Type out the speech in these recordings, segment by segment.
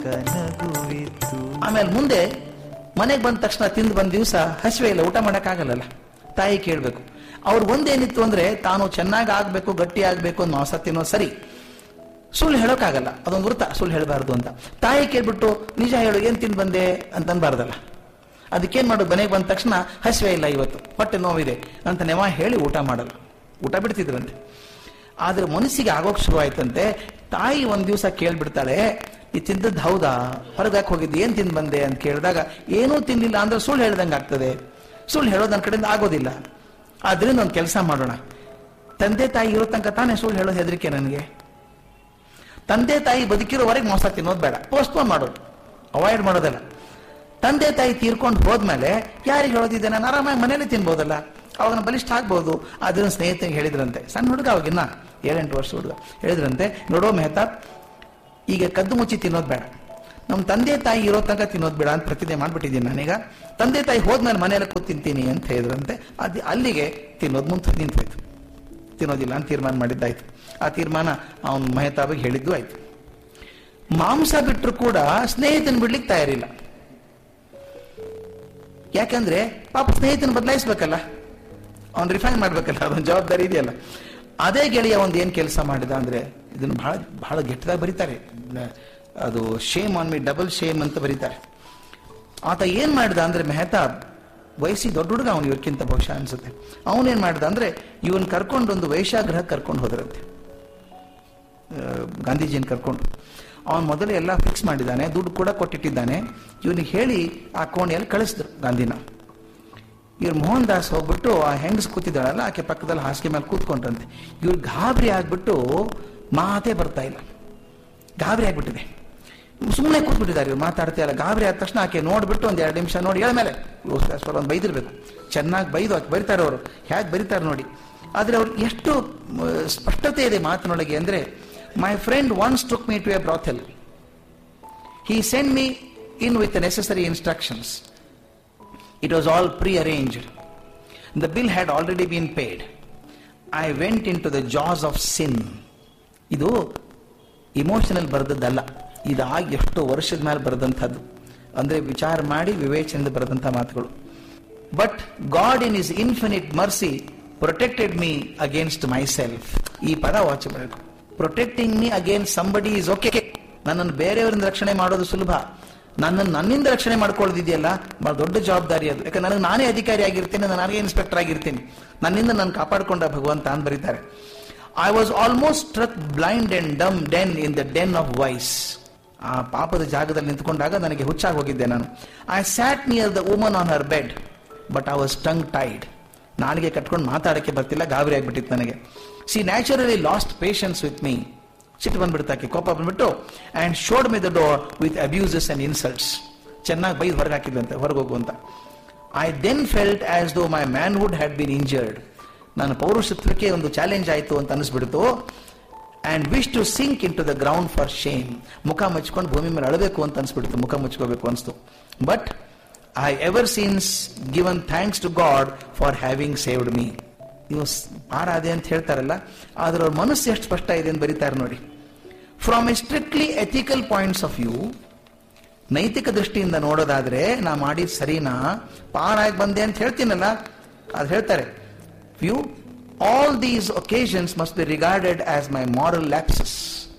ಕನಗುವಿತು ಆಮೇಲೆ ಮುಂದೆ ಮನೆಗೆ ಬಂದ ತಕ್ಷಣ ತಿಂದು ಬಂದ ದಿವಸ ಹಸಿವೆ ಇಲ್ಲ ಊಟ ಮಾಡೋಕ್ಕಾಗಲ್ಲಲ್ಲ ತಾಯಿ ಕೇಳಬೇಕು ಅವ್ರು ಒಂದೇನಿತ್ತು ಅಂದ್ರೆ ತಾನು ಚೆನ್ನಾಗಿ ಆಗ್ಬೇಕು ಗಟ್ಟಿ ಆಗ್ಬೇಕು ಅಂತ ಮಾಂಸ ತಿನ್ನೋದು ಸರಿ ಸುಳ್ಳು ಹೇಳೋಕ್ಕಾಗಲ್ಲ ಅದೊಂದು ವೃತ್ತ ಸುಳ್ಳು ಹೇಳಬಾರ್ದು ಅಂತ ತಾಯಿ ಕೇಳ್ಬಿಟ್ಟು ನಿಜ ಹೇಳು ಏನ್ ತಿಂದು ಬಂದೆ ಅಂತ ಅನ್ಬಾರ್ದಲ್ಲ ಅದಕ್ಕೇನ್ ಮಾಡೋದು ಮನೆಗೆ ಬಂದ ತಕ್ಷಣ ಹಸಿವೆ ಇಲ್ಲ ಇವತ್ತು ಹೊಟ್ಟೆ ನೋವಿದೆ ಅಂತ ನೆವ ಹೇಳಿ ಊಟ ಮಾಡಲ್ಲ ಊಟ ಬಿಡ್ತಿದ್ರಂತೆ ಆದ್ರೆ ಮನಸ್ಸಿಗೆ ಆಗೋಕ್ ಶುರು ಆಯ್ತಂತೆ ತಾಯಿ ಒಂದ್ ದಿವಸ ಕೇಳ್ಬಿಡ್ತಾಳೆ ಈ ತಿಂದದ್ದು ಹೌದಾ ಹೊರಗಾಕ್ ಹೋಗಿದ್ದು ಏನ್ ತಿಂದ್ ಬಂದೆ ಅಂತ ಕೇಳಿದಾಗ ಏನೂ ತಿನ್ಲಿಲ್ಲ ಅಂದ್ರೆ ಸುಳ್ಳು ಹೇಳ್ದಂಗೆ ಆಗ್ತದೆ ಸುಳ್ಳು ಹೇಳೋದು ನನ್ನ ಕಡೆಯಿಂದ ಆಗೋದಿಲ್ಲ ಆದ್ರಿಂದ ಒಂದು ಕೆಲಸ ಮಾಡೋಣ ತಂದೆ ತಾಯಿ ಇರೋ ತನಕ ತಾನೇ ಸುಳ್ಳು ಹೇಳೋದು ಹೆದರಿಕೆ ನನಗೆ ತಂದೆ ತಾಯಿ ಬದುಕಿರೋವರೆಗೆ ಮೋಸ ತಿನ್ನೋದು ಬೇಡ ಪೋಸ್ಟ್ಪೋನ್ ಮಾಡೋದು ಅವಾಯ್ಡ್ ಮಾಡೋದಲ್ಲ ತಂದೆ ತಾಯಿ ತೀರ್ಕೊಂಡು ಹೋದ್ಮೇಲೆ ಯಾರಿಗೆ ಹೇಳೋದಿದೆ ನಾನು ಆರಾಮಾಗಿ ಮನೇಲಿ ತಿನ್ಬೋದಲ್ಲ ಅವಾಗ ನಾನು ಬಲಿಷ್ಠ ಆಗ್ಬೋದು ಅದನ್ನ ಸ್ನೇಹಿತರಿಗೆ ಹೇಳಿದ್ರಂತೆ ಸಣ್ಣ ಹುಡುಗ ಅವಾಗಿನ್ನ ಏಳೆಂಟು ವರ್ಷ ಹುಡುಗ ಹೇಳಿದ್ರಂತೆ ನೋಡೋ ಮೆಹತಾಬ್ ಈಗ ಕದ್ದು ಮುಚ್ಚಿ ತಿನ್ನೋದು ಬೇಡ ನಮ್ಮ ತಂದೆ ತಾಯಿ ಇರೋ ತನಕ ತಿನ್ನೋದು ಬೇಡ ಅಂತ ಪ್ರತಿಜ್ಞೆ ಮಾಡ್ಬಿಟ್ಟಿದ್ದೀನಿ ನಾನೀಗ ತಂದೆ ತಾಯಿ ಹೋದ್ಮೇಲೆ ಮನೆಯಲ್ಲಿ ಕೂತ್ ತಿಂತೀನಿ ಅಂತ ಹೇಳಿದ್ರಂತೆ ಅದು ಅಲ್ಲಿಗೆ ತಿನ್ನೋದು ಮುಂದೆ ನಿಂತೋಯ್ತು ತಿನ್ನೋದಿಲ್ಲ ಅಂತ ತೀರ್ಮಾನ ಮಾಡಿದ್ದಾಯ್ತು ಆ ತೀರ್ಮಾನ ಅವನು ಮೆಹತಾಬಿಗೆ ಹೇಳಿದ್ದು ಆಯ್ತು ಮಾಂಸ ಬಿಟ್ಟರು ಕೂಡ ಸ್ನೇಹಿತನ ಬಿಡ್ಲಿಕ್ಕೆ ತಯಾರಿಲ್ಲ ಯಾಕಂದ್ರೆ ಪಾಪ ಸ್ನೇಹಿತನ ಬದಲಾಯಿಸ್ಬೇಕಲ್ಲ ಅವ್ನು ರಿಫೈನ್ ಮಾಡ್ಬೇಕಲ್ಲ ಅದೊಂದು ಜವಾಬ್ದಾರಿ ಇದೆಯಲ್ಲ ಅದೇ ಗೆಳೆಯ ಒಂದು ಏನ್ ಕೆಲಸ ಮಾಡಿದ ಅಂದ್ರೆ ಇದನ್ನು ಬಹಳ ಬಹಳ ಗೆಟ್ಟದಾಗ ಬರೀತಾರೆ ಅದು shame on me double shame ಅಂತ ಬರೀತಾರೆ ಆತ ಏನ್ ಮಾಡಿದ ಅಂದ್ರೆ ಮೆಹತಾಬ್ ವಯಸ್ಸಿಗೆ ದೊಡ್ಡ ಹುಡುಗ ಅವನು ಇವ್ರಿಗಿಂತ ಬಹುಶಃ ಅನ್ಸುತ್ತೆ ಅವನೇನ್ ಮಾಡಿದ ಅಂದ್ರೆ ಇವನ್ ಕರ್ಕೊಂಡು ಒಂದು ವೈಶಾಗ್ರಹ ಕರ್ಕೊಂಡು ಹೋದ್ರಂತೆ ಆ, ಗಾಂಧೀಜಿನ ಕರ್ಕೊಂಡು ಅವನು ಮೊದಲೇ ಎಲ್ಲ ಫಿಕ್ಸ್ ಮಾಡಿದ್ದಾನೆ ದುಡ್ಡು ಕೂಡ ಕೊಟ್ಟಿಟ್ಟಿದ್ದಾನೆ ಇವನಿಗೆ ಹೇಳಿ ಆ ಕೋಣೆಯಲ್ಲಿ ಕಳಿಸಿದ್ರು ಗಾಂಧಿನ ಇವ್ರು ಮೋಹನ್ ದಾಸ್ ಹೋಗ್ಬಿಟ್ಟು ಆ ಹೆಂಗಸ್ ಕೂತಿದ್ದಾಳಲ್ಲ ಆಕೆ ಪಕ್ಕದಲ್ಲಿ ಹಾಸಿಗೆ ಮೇಲೆ ಕೂತ್ಕೊಂಡ್ರಂತೆ ಇವ್ರು ಗಾಬರಿ ಆಗ್ಬಿಟ್ಟು ಮಾತೇ ಬರ್ತಾ ಇಲ್ಲ ಗಾಬರಿ ಆಗ್ಬಿಟ್ಟಿದೆ ಸುಮ್ಮನೆ ಕೂತ್ಬಿಟ್ಟಿದ್ದಾರೆ ಇವ್ರು ಮಾತಾಡ್ತಾ ಇಲ್ಲ ಗಾಬರಿ ಆದ ತಕ್ಷಣ ಆಕೆ ನೋಡ್ಬಿಟ್ಟು ಒಂದ್ ಎರಡು ನಿಮಿಷ ನೋಡಿ ಹೇಳ ಮೇಲೆ ಒಂದು ಬೈದಿರ್ಬೇಕು ಚೆನ್ನಾಗಿ ಬೈದು ಆಕೆ ಬರೀತಾರೆ ಅವರು ಹೇಗೆ ಬರೀತಾರೆ ನೋಡಿ ಆದ್ರೆ ಅವ್ರು ಎಷ್ಟು ಮ, ಸ್ಪಷ್ಟತೆ ಇದೆ ಮಾತಿನೊಳಗೆ ಅಂದ್ರೆ my friend once took me to a brothel he sent me in with the necessary instructions. It was all pre-arranged. The bill had already been paid. I went into the jaws of sin. ಇದು emotional ಬರೆದದ್ದಲ್ಲ ಇದಾಗಿ ಎಷ್ಟೋ ವರ್ಷದ ಮೇಲೆ ಬರೆದಂಥದ್ದು ಅಂದ್ರೆ ವಿಚಾರ ಮಾಡಿ ವಿವೇಚನೆಯಿಂದ ಬರೆದಂಥ ಮಾತುಗಳು but God in his infinite mercy protected me against myself ಈ ಪದ ವಾಚ್ ಮಾಡಬೇಕು protecting me against somebody is okay ನನ್ನನ್ನು ಬೇರೆಯವರಿಂದ ರಕ್ಷಣೆ ಮಾಡೋದು ಸುಲಭ ನನ್ನನ್ನು ನನ್ನಿಂದ ರಕ್ಷಣೆ ಮಾಡ್ಕೊಳ್ಳೋದಿದೆಯಲ್ಲ ಬಹಳ ದೊಡ್ಡ ಜವಾಬ್ದಾರಿ ಅದು ಯಾಕಂದ್ರೆ ನನಗೆ ನಾನೇ ಅಧಿಕಾರಿ ಆಗಿರ್ತೀನಿ ನನಗೆ ಇನ್ಸ್ಪೆಕ್ಟರ್ ಆಗಿರ್ತೀನಿ ನನ್ನಿಂದ ನಾನು ಕಾಪಾಡಿಕೊಂಡ ಭಗವಂತ ಅಂತ ಬರೀತಾರೆ I was almost struck blind and dumb den in the den of vice ಆ ಪಾಪದ ಜಾಗದಲ್ಲಿ ನಿಂತ್ಕೊಂಡಾಗ ನನಗೆ ಹುಚ್ಚಾಗಿ ಹೋಗಿದ್ದೆ ನಾನು I sat near the woman on her bed but I was tongue tied ನಾಲಿಗೆ ಕಟ್ಕೊಂಡು ಮಾತಾಡಕ್ಕೆ ಬರ್ತಿಲ್ಲ ಗಾಬರಿ ಆಗ್ಬಿಟ್ಟಿತ್ತು ನನಗೆ she naturally lost patience with me ಸಿಟ್ಟು ಬಂದ್ಬಿಡ್ತಾಕೆ ಕೋಪ ಬಂದ್ಬಿಟ್ಟು and showed me the door with abuses and insults ಚೆನ್ನಾಗಿ ಬೈದು ಹೊರಗೆ ಹಾಕಿದ್ದಂತೆ ಹೊರಗೆ ಹೋಗು ಅಂತ I then felt as though my manhood had been injured ನನ್ನ ಪೌರುಷತ್ವಕ್ಕೆ ಒಂದು ಚಾಲೆಂಜ್ ಆಯಿತು ಅಂತ ಅನಿಸ್ಬಿಡ್ತು and wish to sink into the ground for shame ಮುಖ ಮುಚ್ಕೊಂಡು ಭೂಮಿ ಮೇಲೆ ಅಳಬೇಕು ಅಂತ ಅನ್ಸ್ಬಿಡ್ತು ಮುಖ ಮುಚ್ಕೋಬೇಕು ಅನಿಸ್ತು but I ever since given thanks to God for having saved me ನೀವು ಸ್- ಪಾರಾದೆ ಅಂತ ಹೇಳ್ತಾರಲ್ಲ ಆದ್ರೆ ಅವ್ರ ಮನಸ್ಸು ಎಷ್ಟು ಸ್ಪಷ್ಟ ಇದೆ ಅಂತ ಬರೀತಾರೆ ನೋಡಿ from a strictly ethical points of view ನೈತಿಕ ದೃಷ್ಟಿಯಿಂದ ನೋಡೋದಾದ್ರೆ ನಾ ಮಾಡಿದ್ ಸರಿನಾ ಪಾರಾಗಿ ಬಂದೆ ಅಂತ ಹೇಳ್ತೀನಲ್ಲ ಅದು ಹೇಳ್ತಾರೆ view all these occasions must be regarded as my moral lapses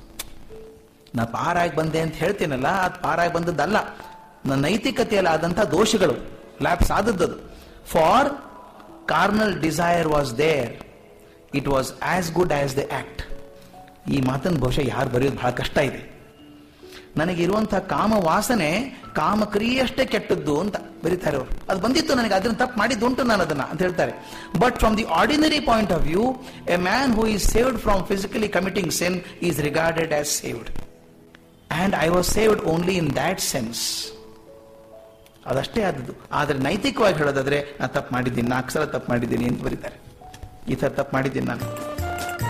ನಾ ಪಾರಾಗಿ ಬಂದೆ ಅಂತ ಹೇಳ್ತೀನಲ್ಲ ಅದು ಪಾರಾಗಿ ಬಂದದ್ದಲ್ಲ ನನ್ನ ನೈತಿಕತೆಯಲ್ಲಿ ಆದಂಥ ದೋಷಗಳು ಲ್ಯಾಪ್ಸ್ ಆದದ್ದದು for carnal desire was there it was as good as the act ಈ ಮಾತನ್ನು ಬಹುಶಃ ಯಾರು ಬರೆಯೋದು ಬಹಳ ಕಷ್ಟ ಇದೆ ನನಗಿರುವಂತಹ ಕಾಮ ವಾಸನೆ ಕಾಮಕ್ರಿಯೆಯಷ್ಟೇ ಕೆಟ್ಟದ್ದು ಅಂತ ಬರೀತಾರೆ ಅವರು ಅದು ಬಂದಿತ್ತು ನನಗೆ ಅದನ್ನ ತಪ್ಪು ಮಾಡಿದ್ದುಂಟು ನಾನು ಅದನ್ನ ಅಂತ ಹೇಳ್ತಾರೆ but from the ordinary point of view a man who is saved from physically committing sin is regarded as saved and I was saved only in that sense ಅದಷ್ಟೇ ಆದದ್ದು ಆದ್ರೆ ನೈತಿಕವಾಗಿ ಹೇಳೋದಾದ್ರೆ ನಾನು ತಪ್ಪು ಮಾಡಿದ್ದೀನಿ ನಾಲ್ಕು ಸಲ ತಪ್ಪು ಮಾಡಿದ್ದೀನಿ ಅಂತ ಬರೀತಾರೆ ಈ ಥರ ತಪ್ಪು ಮಾಡಿದ್ದೀನಿ ನಾನು